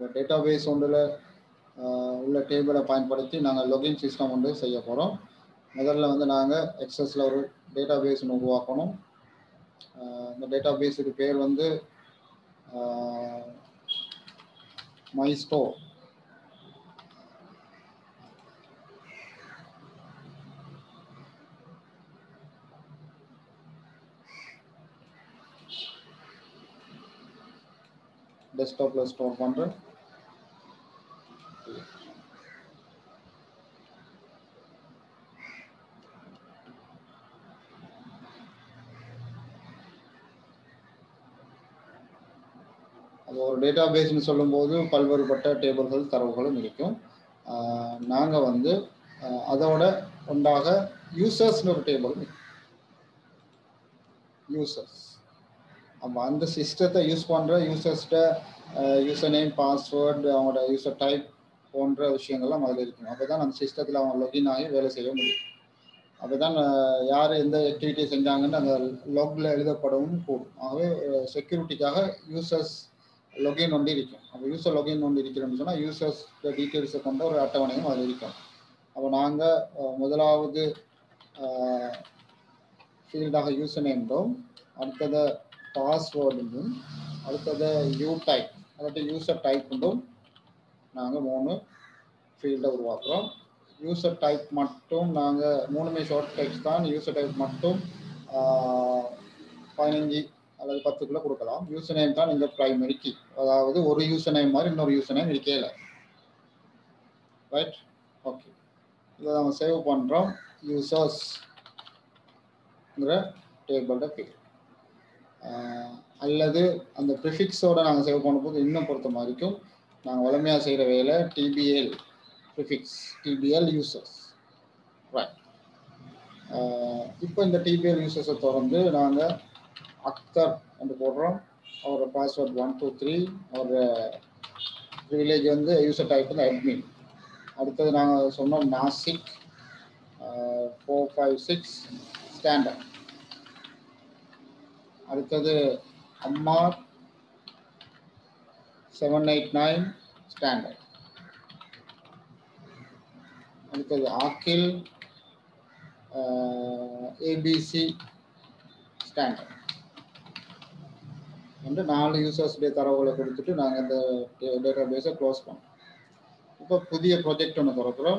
இப்போ data base ஒன்றில் உள்ள டேபிளை பயன்படுத்தி நாங்கள் லொகின் சிஸ்டம் ஒன்று செய்ய போகிறோம் முதல்ல வந்து நாங்கள் எக்ஸஸில் ஒரு டேட்டா பேஸ் ஒன்று உருவாக்கணும் ஆஹ் இந்த டேட்டா பேஸுக்கு பேர் வந்து மை ஸ்டோர் டெஸ்க்டாப்பில் ஸ்டோர் பண்ணுறேன் அது ஒரு டேட்டா பேஸ்னு சொல்லும்போது பல்வேறுபட்ட டேபிள்கள் தரவுகளும் இருக்கும் நாங்கள் வந்து ஆஹ் அதோட ஒன்றாக யூசர்ஸ்னு ஒரு டேபிள் யூசர்ஸ் அப்போ அந்த சிஸ்டத்தை யூஸ் பண்ணுற யூசர்ஸ்ட யூசர் நேம் பாஸ்வேர்டு அவங்களோட யூசர் டைப் போன்ற விஷயங்கள்லாம் அதில் இருக்கும் அப்போ தான் அந்த சிஸ்டத்தில் அவங்க லொகின் ஆகி வேலை செய்ய முடியும் அப்போ தான் யார் எந்த ஆக்டிவிட்டி செஞ்சாங்கன்னு அந்த லாகில் எழுதப்படவும் கூடும் ஆகவே செக்யூரிட்டிக்காக யூசர்ஸ் லொகின் ஒன்று இருக்கும் அப்போ யூசர் லொகின் ஒன்று இருக்கிறோம்னு சொன்னால் யூசர்ஸ் டீட்டெயில்ஸை கொண்ட ஒரு அட்டவணையும் அதில் இருக்கும் அப்போ நாங்கள் முதலாவது ஃபீல்டாக யூசர் நேம்டும் அடுத்தது பாஸ்வேர்டும் அடுத்தது யூ டைப் அதாவது யூசர் டைப்புண்டும் நாங்கள் மூணு ஃபீல்டை உருவாக்குறோம் யூசர் டைப் மட்டும் நாங்கள் மூணுமே ஷார்ட் டைப்ஸ் தான் யூசர் டைப் மட்டும் பதினஞ்சு அல்லது பத்துக்குள்ளே கொடுக்கலாம் யூசர் நேம் தான் இந்த ப்ரைமரி கீ அதாவது ஒரு யூசர் நேம் மாதிரி இன்னொரு யூசர் நேம் இருக்கேல ரைட் ஓகே இதை நம்ம சேவ் பண்ணுறோம் யூசர்ஸ்ங்கிற டேபிளோட பேர் அல்லது அந்த ப்ரிஃபிக்ஸோட நாங்கள் சேவ் பண்ணும்போது இன்னும் பொறுத்த மாதிரிக்கும் நாங்கள் வளமையாக செய்கிற வேலை TBL prefix TBL users right இப்போ இந்த டிபிஎல் யூசர்ஸை திறந்து நாங்கள் அக்தர் என்று போடுறோம் அவரோட பாஸ்வேர்ட் ஒன் டூ த்ரீ அவரோட ப்ரிவிலேஜ் வந்து யூசர் டைப் வந்து அட்மின் அடுத்தது நாங்கள் சொன்னோம் Nashik four five six standard அடுத்தது அம்மா செவன் எயிட் நைன் ஸ்டாண்டர்ட் அடுத்தது ஆக்கில் ஏபிசி ஸ்டாண்டர்ட் வந்து நாலு யூசர்ஸ்டைய தரவுகளை கொடுத்துட்டு நாங்கள் இந்த டேட்டா பேஸை க்ளோஸ் பண்ணோம் இப்போ புதிய ப்ராஜெக்ட் ஒன்று திறக்கிறோம்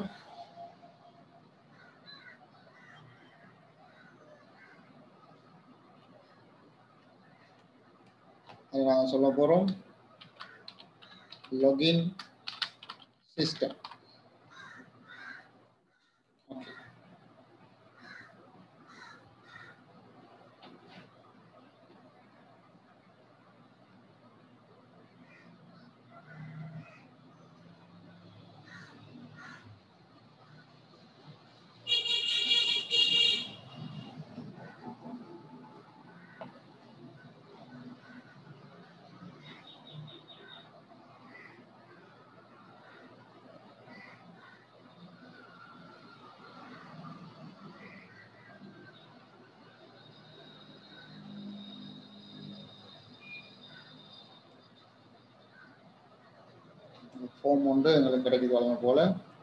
அது நாங்கள் சொல்ல போகிறோம் login system okay ஃபோம் உண்டு எங்களுக்கு கிடைக்குது வழங்க போல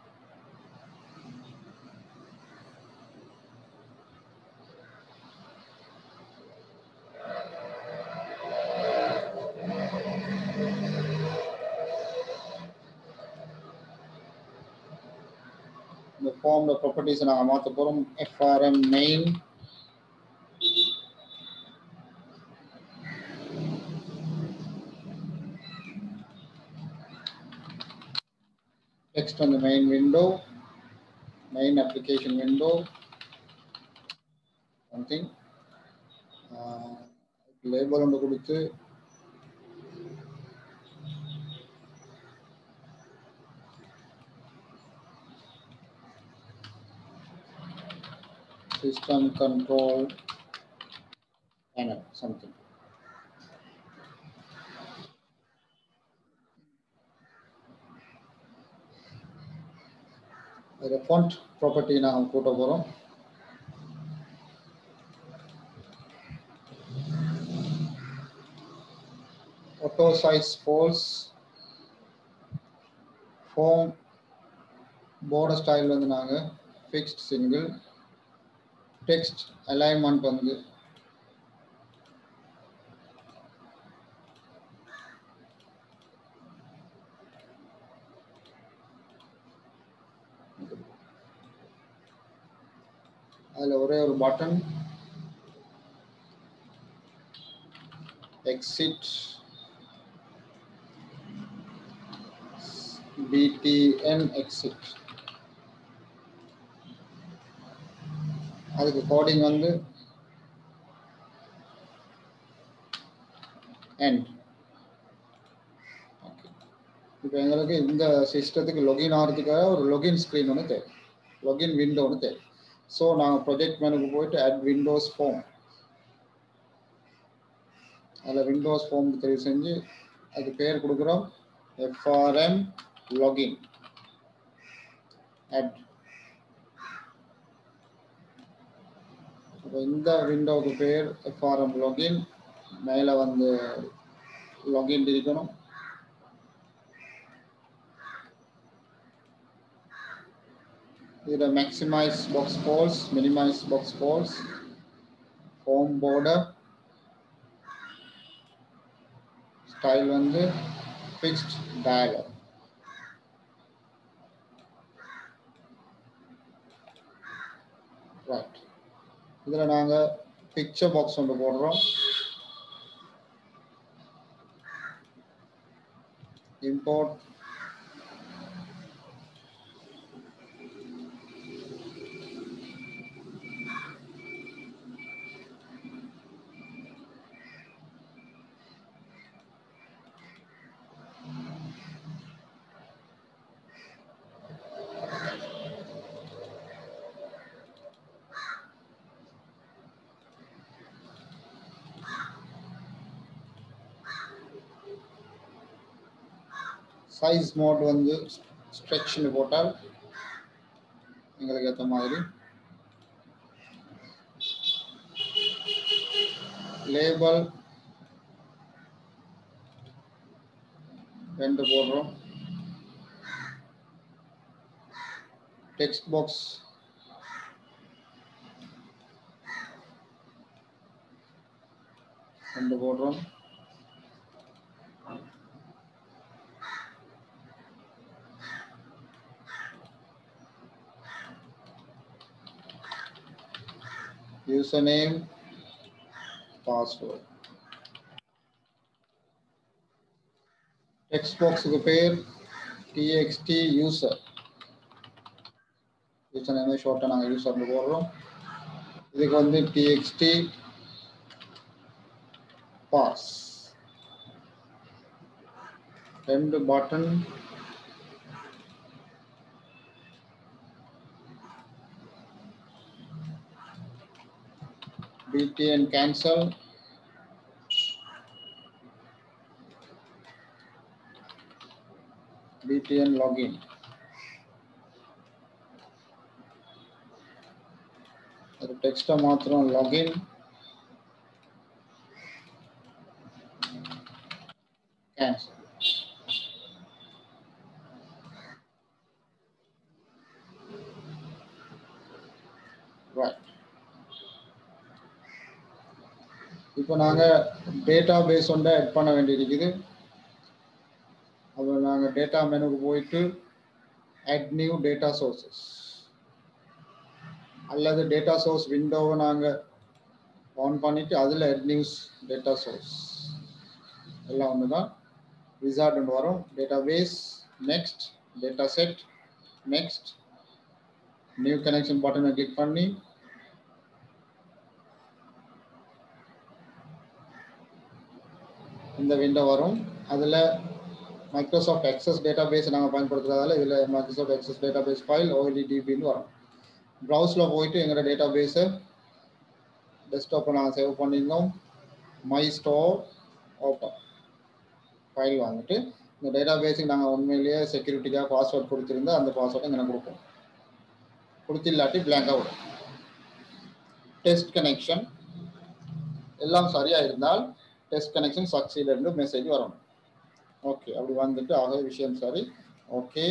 இந்த ஃபார்ம்ல ப்ராப்பர்ட்டிஸை நாங்கள் மாற்ற போகிறோம் FRM main text on the main window, main application window, something. Uh, label ஒன்று கொடுத்து system control panel something. அதில் ஃபாண்ட் ப்ராப்பர்ட்டி நாங்கள் கூட்ட போகிறோம் auto size false form border style வந்து நாங்கள் ஃபிக்ஸ்ட் சிங்கிள் டெக்ஸ்ட் அலைன்மெண்ட் வந்து அதில் ஒரே ஒரு பட்டன் எக்ஸிட் பிடிஎன் எக்ஸிட் அதுக்கு கோடிங் வந்து end ஓகே இப்போ எங்களுக்கு இந்த சிஸ்டத்துக்கு login ஆகிறதுக்காக ஒரு login screen ஒன்று தேவை login window ஒன்று தேவை ஸோ நாங்கள் ப்ரொஜெக்ட் மேனுக்கு போயிட்டு add windows form அதில் விண்டோஸ் ஃபார்ம் தெரிவு செஞ்சு அதுக்கு பேர் கொடுக்குறோம் எஃப்ஆர்எம் login add இப்போ இந்த விண்டோவுக்கு பேர் எஃப்ஆர்எம் login மேலே வந்து login இருக்கணும் இதில் maximize box false minimize box false ஹோம் border ஸ்டைல் வந்து ஃபிக்ஸ்ட் டயலாக் ரைட் இதில் நாங்கள் பிக்சர் பாக்ஸ் ஒன்று போடுறோம் import சைஸ் மோட் வந்து ஸ்ட்ரெச்னு போட்டால் எங்களுக்கு ஏற்ற மாதிரி லேபல் ரெண்டு போடுறோம் டெக்ஸ்ட் பாக்ஸ் ரெண்டு போடுறோம் username password text box க்கு பேர் txt user username ஷார்ட்டா நாங்க யூசர்னு போடுறோம் இதுக்கு வந்து txt pass ரெண்டு button btn cancel btn login அது டெக்ஸ்ட்டை மாத்திரம் login cancel right இப்போ நாங்கள் டேட்டா பேஸ் ஒன்றை ஆட் பண்ண வேண்டியிருக்குது அப்போ நாங்கள் டேட்டா மெனுக்கு போயிட்டு ஆட் நியூ டேட்டா சோர்சஸ் அல்லது டேட்டா சோர்ஸ் விண்டோவை நாங்கள் ஆன் பண்ணிட்டு அதில் ஆட் நியூஸ் டேட்டா சோர்ஸ் எல்லாம் ஒன்று தான் ரிசார்ட் ஒன்று வரும் database next dataset next new connection பட்டனை கிளிக் பண்ணி இந்த விண்டோ வரும் அதில் மைக்ரோசாஃப்ட் எக்ஸஸ் டேட்டா பேஸ் நாங்கள் பயன்படுத்துறதால இதில் Microsoft Access database file ஓஎல்டிபின்னு வரும் ப்ரௌஸில் போயிட்டு எங்களோட டேட்டா பேஸை டெஸ்க்டாப்பை நாங்கள் சேவ் பண்ணியிருந்தோம் மை ஸ்டோர் ஓப்பன் ஃபைல் வாங்கிட்டு இந்த டேட்டா பேஸுக்கு நாங்கள் உண்மையிலேயே செக்யூரிட்டிக்காக பாஸ்வேர்ட் கொடுத்துருந்தா அந்த பாஸ்வேர்டை இங்கே கொடுப்போம் கொடுத்தில்லாட்டி பிளாங்காக விடும் டெஸ்ட் கனெக்ஷன் எல்லாம் சரியாக இருந்தால் டெஸ்ட் கனெக்ஷன் சக்சீட் என்று மெசேஜ் வரணும் ஓகே அப்படி வந்துட்டு ஆக விஷயம் சரி ஓகே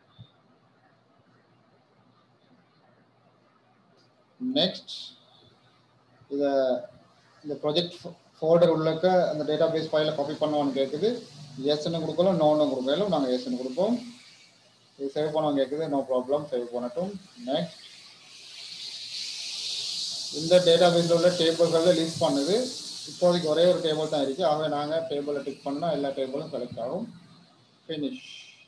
நெக்ஸ்ட் இத இந்த ப்ராஜெக்ட் ஃபோல்டர் உள்ளக்க அந்த டேட்டா பேஸ் ஃபைலை காப்பி பண்ணுவான்னு கேட்குது எஸ்ன்னு கொடுக்கலாம் நோன்னு கொடுக்கலாம் நாங்கள் எஸ்ன்னு கொடுப்போம் இது சேவ் பண்ணுவோம் கேட்குது நோ ப்ராப்ளம் சேவ் பண்ணட்டும் நெக்ஸ்ட் இந்த டேட்டா பேஸில் உள்ள டேபிள்களில் லிஸ்ட் பண்ணுது இப்போதைக்கு ஒரே ஒரு டேபிள் தான் இருக்குது ஆகவே நாங்கள் டேபிளை டிக் பண்ணால் எல்லா டேபிளும் செலக்ட் ஆகும் ஃபினிஷ்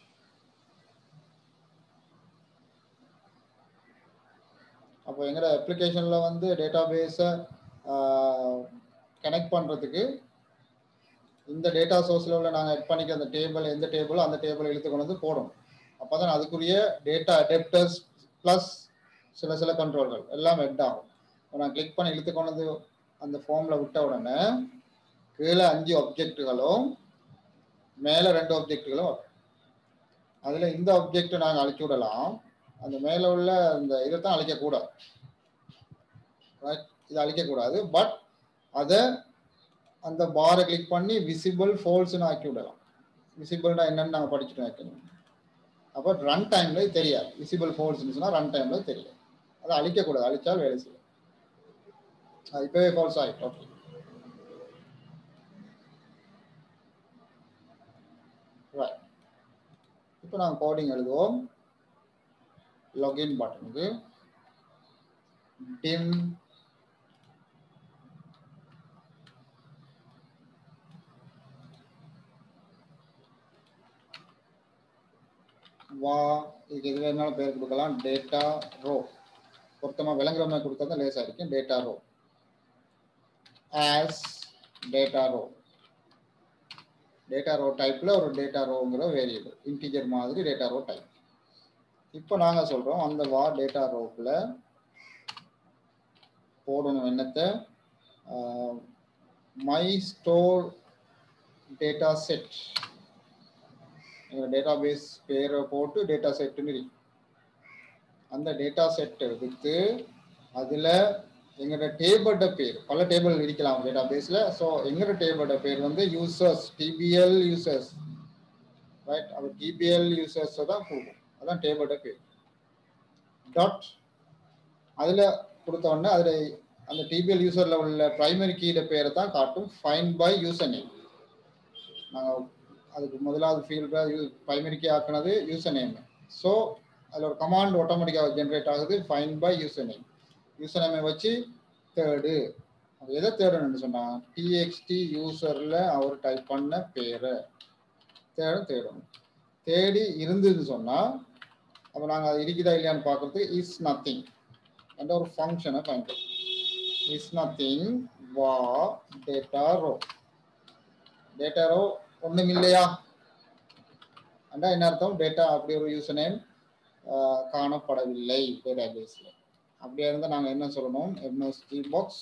அப்போ எங்களோட அப்ளிகேஷனில் வந்து டேட்டா பேஸை கனெக்ட் பண்ணுறதுக்கு இந்த டேட்டா சோர்ஸில் உள்ள நாங்கள் எட் பண்ணிக்க அந்த டேபிள் எந்த டேபிளோ அந்த டேபிள் இழுத்து கொண்டு வந்து போடணும் அப்போ தான் அதுக்குரிய டேட்டா அடெப்டர்ஸ் ப்ளஸ் சில சில கண்ட்ரோல்கள் எல்லாம் எட் ஆகும் இப்போ நான் கிளிக் பண்ணி இழுத்து கொண்டு வந்து அந்த ஃபார்மில் விட்ட உடனே கீழே அஞ்சு ஆப்ஜெக்ட்டுகளும் மேலே ரெண்டு ஆப்ஜெக்ட்டுகளும் வரும் அதில் இந்த ஆப்ஜெக்டை நாங்கள் அழிச்சு விடலாம் அந்த மேலே உள்ள அந்த இதை தான் அழிக்கக்கூடாது இதை அழிக்கக்கூடாது பட் அதை அந்த பாரை கிளிக் பண்ணி விசிபிள் ஃபோல்ஸ்னு ஆக்கி விடலாம் விசிபிள்னா என்னன்னு நாங்கள் படிச்சுட்டு வைக்கணும் அப்போ ரன் டைம்ல தெரியாது விசிபிள் ஃபோல்ஸ்னு சொன்னால் ரன் டைம்ல தெரியாது அதை அழிக்கக்கூடாது அழிச்சால் வேலை செய்யும் அது இப்போவே ஃபால்ஸ் ஆகிட்டு ஓகே இப்போ நாங்கள் கோடிங் எழுதுவோம் லாகின் பட்டனுக்கு டிம் வா இதுக்கு எது வேணாலும் பேர் கொடுக்கலாம் டேட்டா ரோ பொருத்தமாக விளங்குற மாதிரி கொடுத்தா தான் லேசாக இருக்கும் data row as data row data row டைப்பில் ஒரு டேட்டா ரோங்கிற வேரியபிள் இன்டீஜர் மாதிரி டேட்டா ரோ டைப் இப்போ நாங்கள் சொல்கிறோம் அந்த வா டேட்டா ரோப்பில் போடணும் என்னத்தை மை ஸ்டோர் டேட்டா செட் எங்கள் டேட்டா பேஸ் பேரை போட்டு டேட்டா செட்டுன்னு இருக்கு அந்த டேட்டா செட் எடுத்து அதில் எங்களோட டேபிளோட பேர் பல டேபிள் இருக்கலாம் டேட்டா பேஸில் ஸோ எங்களோட டேபிளோட பேர் வந்து யூசர்ஸ் டிபிஎல் யூசர்ஸ் ரைட் அப்போ டிபிஎல் யூசர்ஸை தான் கொடுக்கும் அதான் டேபிளோட பேர் டாட் அதில் கொடுத்த உடனே அதில் அந்த டிபிஎல் யூசரில் உள்ள ப்ரைமரி கீட பேரை தான் காட்டும் ஃபைன் பை யூசர் நேம் நாங்கள் அதுக்கு முதலாவது ஃபீல்டில் யூ ப்ரைமரி கீ ஆக்குனது யூசர் நேம் ஸோ அதில் ஒரு கமாண்ட் ஆட்டோமேட்டிக்காக ஜென்ரேட் ஆகுது find by user name user நேமை வச்சு தேர்டு அது எதை தேடணும்னு சொன்னால் டிஎக்ஸ்டி யூசரில் அவர் டைப் பண்ண பேரை தேட தேடணும் தேடி இருந்ததுன்னு சொன்னால் அப்போ நாங்கள் அது இருக்குதா இல்லையான்னு பார்க்குறதுக்கு இஸ் நத்திங் என்ற ஒரு ஃபங்க்ஷனை பயன்படுத்தும் is nothing var data row data row ஒன்றும் இல்லையா அண்டா என்ன அர்த்தம் டேட்டா அப்படி ஒரு யூசர் நேம் காணப்படவில்லை டேட்டா பேஸில் அப்படியே இருந்தால் நாங்கள் என்ன சொல்லணும் MSG box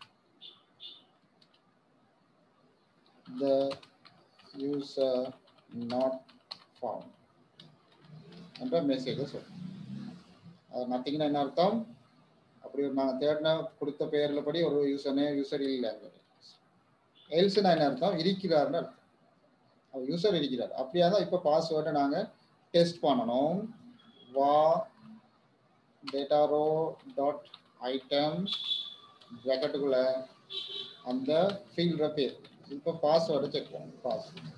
the user not found என்ற மெசேஜை சொல்லணும் அது நத்திங்னா என்ன அர்த்தம் அப்படி ஒரு நாங்கள் தேடின கொடுத்த பேரில் படி ஒரு யூசர் நேம் யூசர் இல்லை எல்ஸ்னா என்ன அர்த்தம் இருக்கிறார்னு அர்த்தம் அவர் யூசர் இருக்கிறார் அப்படியா தான் இப்போ பாஸ்வேர்டை நாங்கள் டெஸ்ட் பண்ணணும் var data row dot item ப்ராக்கெட்டுக்குள்ள அந்த ஃபீல்ட பேர் இப்போ பாஸ்வேர்டை செக் பண்ணணும் பாஸ்வேர்ட்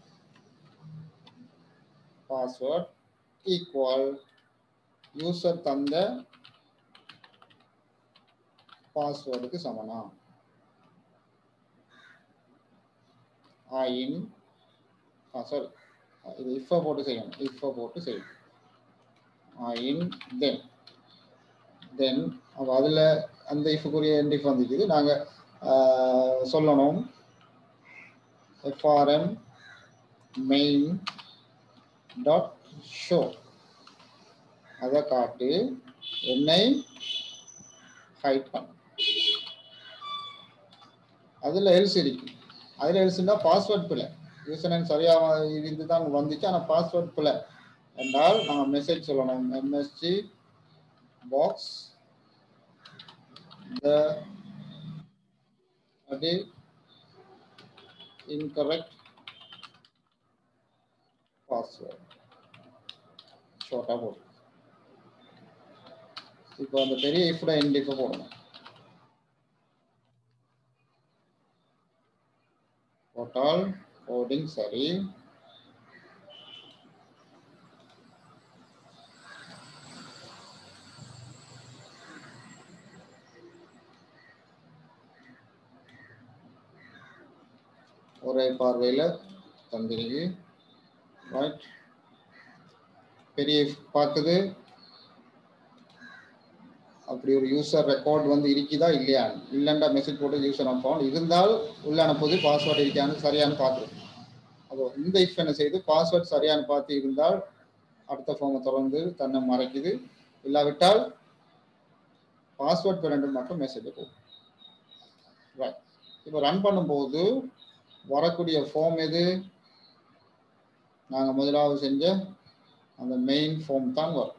பாஸ்வேர்ட் ஈக்குவல் யூசர் தந்த பாஸ்வேர்டுக்கு சமனா ஆயின் ஆ சாரி இது இஃபை போட்டு செய்யணும் இஃபை போட்டு செய்யணும் ஆயின் தென் தென் அப்போ அதில் அந்த இஃபுக்குரிய எண்ட் இஃப் வந்துக்குது நாங்கள் சொல்லணும் எஃப்ஆர்எம் மெயின் டாட் ஷோ அதை காட்டு என்னை ஹைட் பண்ண அதில் எல்ஸ் இருக்கு அதில் எல்ஸ்னா பாஸ்வேர்ட் பிள்ளை யூசர் நேம் சரியாக இருந்து தான் வந்துச்சு ஆனால் பாஸ்வேர்ட் பிள்ளை என்றால் நாங்கள் மெசேஜ் சொல்லணும் எம்எஸ்ஜி பாக்ஸ் த அது இன்கரெக்ட் பாஸ்வேர்ட் ஷார்ட்டாக போடுறோம் இப்போ அந்த பெரிய இஃப்ட எண்ட் இப்போ போடணும் போட்டால் கோடிங் சரி ஒரே பார்வையில் தந்திருக்கு ரைட் பெரிய பார்க்குது அப்படி ஒரு யூசர் ரெக்கார்ட் வந்து இருக்குதா இல்லையா இல்லைண்டா மெசேஜ் போட்டு யூசர் அனுப்போம் இருந்தால் உள்ள அனுப்புவது பாஸ்வேர்டு இருக்கான்னு சரியானு பார்த்துருக்கோம் அதோ இந்த இஃப் என்ன செய்யுது பாஸ்வேர்ட் சரியானு பார்த்து இருந்தால் அடுத்த ஃபார்மை தொடர்ந்து தன்னை மறைக்குது இல்லாவிட்டால் பாஸ்வேர்ட் பிறண்டு மட்டும் மெசேஜ் போகும் ரைட் இப்போ ரன் பண்ணும்போது வரக்கூடிய ஃபார்ம் எது நாங்கள் முதலாவது செஞ்ச அந்த மெயின் ஃபார்ம் தான் வரும்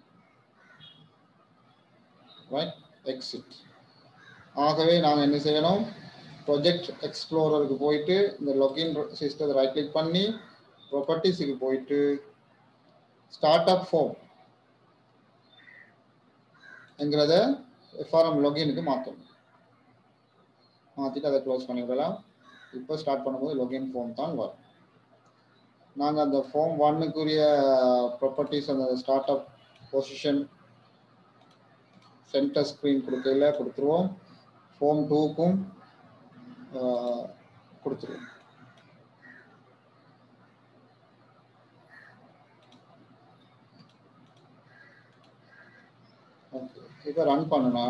ரைட் எக்ஸிட் ஆகவே நாங்கள் என்ன செய்யணும் ப்ரொஜெக்ட் எக்ஸ்ப்ளோரருக்கு போயிட்டு இந்த லொகின் சிஸ்டத்தை ரைட் கிளிக் பண்ணி ப்ராப்பர்ட்டிஸுக்கு போயிட்டு ஸ்டார்ட் அப் ஃபார்ம் என்கிறத எஃப்ஆர்எம் லொகினுக்கு மாற்றணும் மாற்றிட்டு அதை க்ளோஸ் பண்ணி விடலாம் இப்போ ஸ்டார்ட் பண்ணும்போது லொகின் ஃபார்ம் தான் வரும் நாங்கள் அந்த ஃபார்ம் ஒன்னுக்குரிய ப்ராப்பர்ட்டிஸ் அந்த startup position centre screen கொடுக்கல கொடுத்துருவோம் ஃபார்ம் டூக்கும் கொடுத்துருவோம் ஓகே இப்போ ரன் பண்ணுனா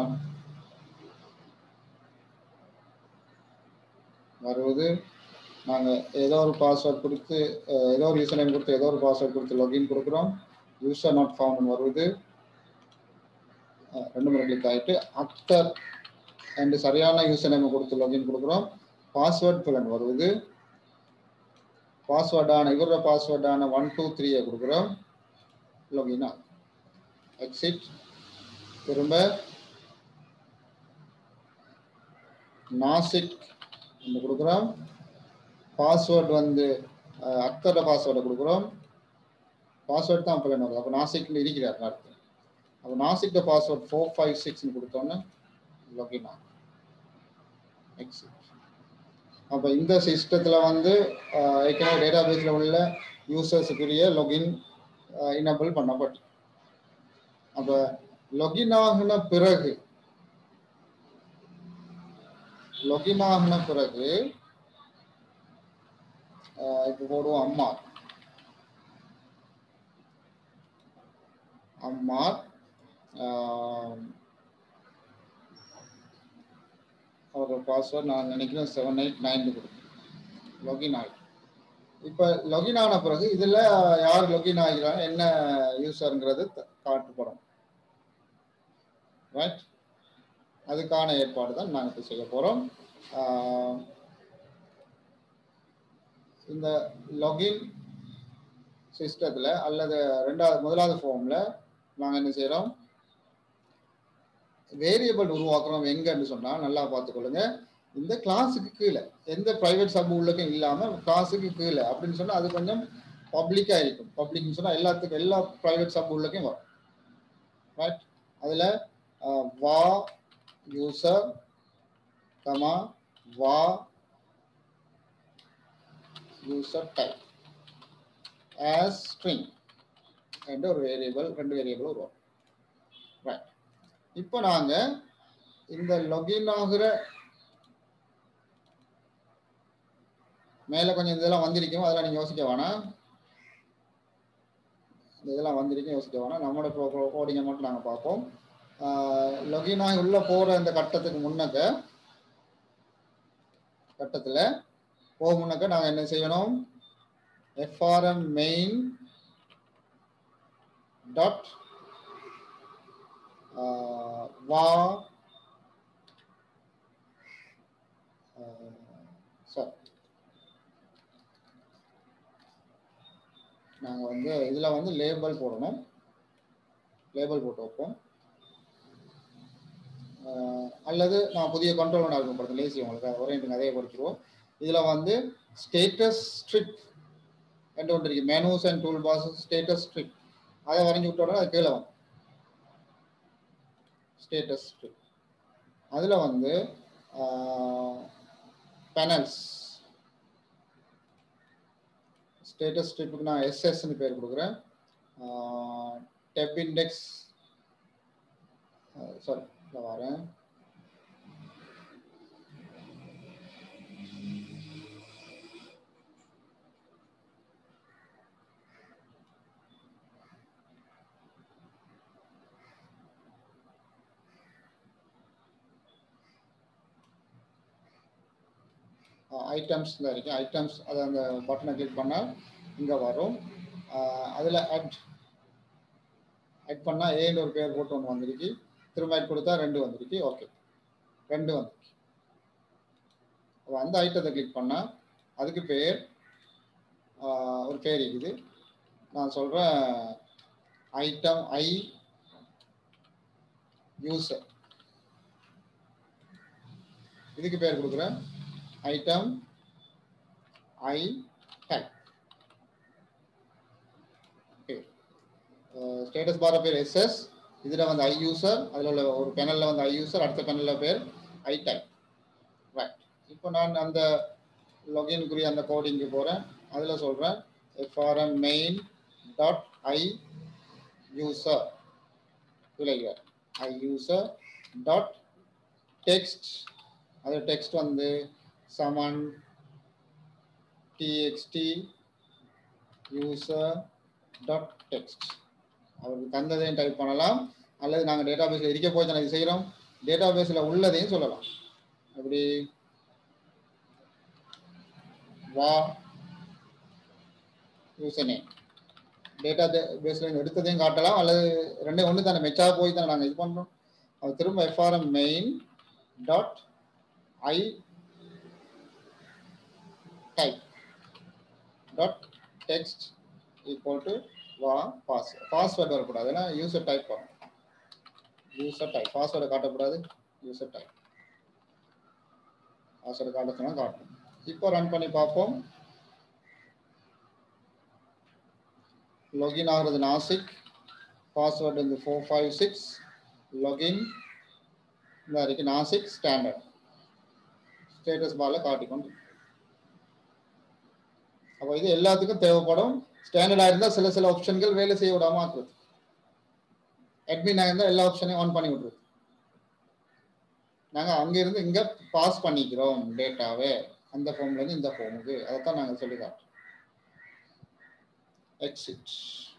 வருவது நாங்கள் ஏதோ ஒரு பாஸ்வேர்ட் கொடுத்து ஏதோ ஒரு யூசர் நேம் கொடுத்து ஏதோ ஒரு பாஸ்வேர்ட் கொடுத்து லாகின் கொடுக்குறோம் யூசர் நாட் ஃபவுண்ட் வருவது ரெண்டு முறை கிளிக் ஆகிட்டு அக்டர் அண்ட் சரியான யூசர் நேம் கொடுத்து லாகின் கொடுக்குறோம் பாஸ்வேர்ட் பிளன் வருவது பாஸ்வேர்டான இவரோட பாஸ்வேர்டான ஒன் டூ த்ரீயை கொடுக்குறோம் லாகின் ஆகும் எக்ஸிட் திரும்ப நாசிக் கொடுக்குறோம் பாஸ்வேர்டு வந்து அக்தரோட பாஸ்வேர்டை கொடுக்குறோம் பாஸ்வேர்டு தான் பிள்ளை வருது அப்போ நாசிக்னு இருக்கிறார் அடுத்து அப்போ நாசிக்ட பாஸ்வேர்ட் ஃபோர் ஃபைவ் சிக்ஸ்னு கொடுத்தோன்னே லாகின் ஆகும் எக்ஸிட் அப்போ இந்த சிஸ்டத்தில் வந்து ஏற்கனவே டேட்டா பேஸில் உள்ள யூசர்ஸுக்குரிய லொகின் இனபிள் பண்ணப்பட்டு அப்போ லொகின் ஆகின பிறகு லொகின் ஆகின பிறகு இப்போ போடுவோம் அம்மா அம்மா அவரோட பாஸ்வேர்ட் நான் நினைக்கிறேன் செவன் எயிட் நைன் கொடுக்கும் லொகின் ஆகி இப்போ லொகின் ஆன பிறகு இதில் யார் லொகின் ஆகிறாங்க என்ன யூஸருங்கிறது காட்டுப்படும் ரைட் அதுக்கான ஏற்பாடு தான் நாங்கள் இப்போ செய்ய போகிறோம் இந்த லொகின் சிஸ்டத்தில் அல்லது ரெண்டாவது முதலாவது ஃபார்மில் நாங்கள் என்ன செய்கிறோம் வேரியபிள் உருவாக்குறோம் எங்கன்னு சொன்னால் நல்லா பார்த்துக்கொள்ளுங்க இந்த கிளாஸுக்கு கீழே எந்த ப்ரைவேட் சப் உள்ளக்கும் இல்லாமல் கிளாஸுக்கு கீழே அப்படின்னு சொன்னால் அது கொஞ்சம் பப்ளிக்காக இருக்கும் பப்ளிக்னு சொன்னால் எல்லாத்துக்கும் எல்லா ப்ரைவேட் சப் உள்ளக்கும் வரும் ரைட் அதில் var user comma var user type as string என்ற ஒரு வேரியபிள் ரெண்டு வேரியபிள் உருவாக்கும் ரைட் இப்போ நாங்கள் இந்த லொகின் ஆகிற மேலே கொஞ்சம் இதெல்லாம் வந்திருக்கும் அதெல்லாம் நீங்கள் யோசிக்க வேணாம் இந்த இதெல்லாம் வந்திருக்கும் யோசிக்க வேணாம் நம்மளோட கோடிங்கை மட்டும் நாங்கள் பார்ப்போம் லொகின் ஆகி உள்ளே போகிற இந்த கட்டத்துக்கு முன்னக்க கட்டத்தில் போக முன்னக்க நாங்கள் என்ன செய்யணும் FRM main dot var sorry நாங்கள் வந்து இதில் வந்து லேபிள் போடணும் லேபிள் போட்டு வைப்போம் அல்லது நான் புதிய கண்ட்ரோல் ஒன்று அறிமுகப்படுத்த லேசி உங்களுக்கு ஒரே அதே படிச்சிருவோம் இதில் வந்து ஸ்டேட்டஸ் ஸ்ட்ரிப் என்று ஒன்று இருக்கு menus and toolbars status strip அதை வரைஞ்சி விட்ட உடனே அது கீழே வந்து ஸ்டேட்டஸ் அதில் வந்து பேனல்ஸ் ஸ்டேட்டஸ் ஸ்ட்ரிப்புக்கு நான் எஸ்எஸ்ன்னு பேர் கொடுக்குறேன் டெப் இண்டெக்ஸ் சாரி இதில் வரேன் ஐட்டம்ஸ் தான் இருக்கு ஐட்டம்ஸ் அதை அந்த பட்டனை கிளிக் பண்ணால் இங்கே வரும் அதில் அட் ஆட் பண்ணால் ஏன்னு ஒரு பேர் போட்டு ஒன்று வந்திருக்கு திரும்ப ஆட் கொடுத்தா ரெண்டு வந்திருக்கு ஓகே ரெண்டு வந்திருக்கு அப்போ அந்த ஐட்டத்தை கிளிக் பண்ணால் அதுக்கு பேர் ஒரு பேர் இருக்குது நான் சொல்கிறேன் ஐட்டம் ஐ யூசர் இதுக்கு பேர் கொடுக்குறேன் ஐட்டம் ஐ டைப் ஸ்டேட்டஸ் பார பேர் எஸ்எஸ் இதில் வந்து ஐ யூசர் அதில் உள்ள ஒரு பேனலில் வந்து ஐ யூசர் அடுத்த பேனலில் பேர் ஐ டைப் ரைட் இப்போ நான் அந்த லொகின்குரிய அந்த கோடிங்க்கு போகிறேன் அதில் சொல்கிறேன் FRM main dot I user விளையார் ஐ யூசர் டாட் டெக்ஸ்ட் அது டெக்ஸ்ட் வந்து சமன் டிஎக்ஸ்டி யூசர் டாட் டெக்ஸ்ட் அவருக்கு தந்ததையும் டைப் பண்ணலாம் அல்லது நாங்கள் டேட்டா பேஸில் இருக்க போய் தானே இது செய்கிறோம் டேட்டா பேஸில் உள்ளதையும் சொல்லலாம் எப்படி வா யூசர் நேம் டேட்டா பேஸில் எடுத்ததையும் காட்டலாம் அல்லது ரெண்டே ஒன்று தானே மெச்சா போய் தானே நாங்கள் இது பண்ணுறோம் அது திரும்ப FRM main dot I type dot text equal to var pass password வரக்கூடாது ஏன்னா யூசர் டைப் பண்ணணும் யூசர் டைப் பாஸ்வேர்டை காட்டக்கூடாது யூசர் டைப் பாஸ்வேர்டு காட்ட சொன்னால் காட்டும் இப்போ ரன் பண்ணி பார்ப்போம் login ஆகிறது நாசிக் பாஸ்வேர்டு வந்து ஃபோர் ஃபைவ் சிக்ஸ் login இந்த வரைக்கும் நாசிக் ஸ்டாண்டர்ட் ஸ்டேட்டஸ் பாரில் காட்டிக்கொண்டு அப்போ இது எல்லாத்துக்கும் தேவைப்படும் ஸ்டாண்டர்டாக இருந்தால் சில சில ஆப்ஷன்கள் வேலை செய்ய விடாம ஆக்குறது அட்மினாக இருந்தால் எல்லா ஆப்ஷனையும் ஆன் பண்ணி விட்ருது நாங்கள் அங்கேருந்து இங்கே பாஸ் பண்ணிக்கிறோம் டேட்டாவை அந்த ஃபார்ம்லேருந்து இந்த ஃபார்முக்கு அதைத்தான் நாங்கள் சொல்லி காட்டுறோம் எக்ஸிட்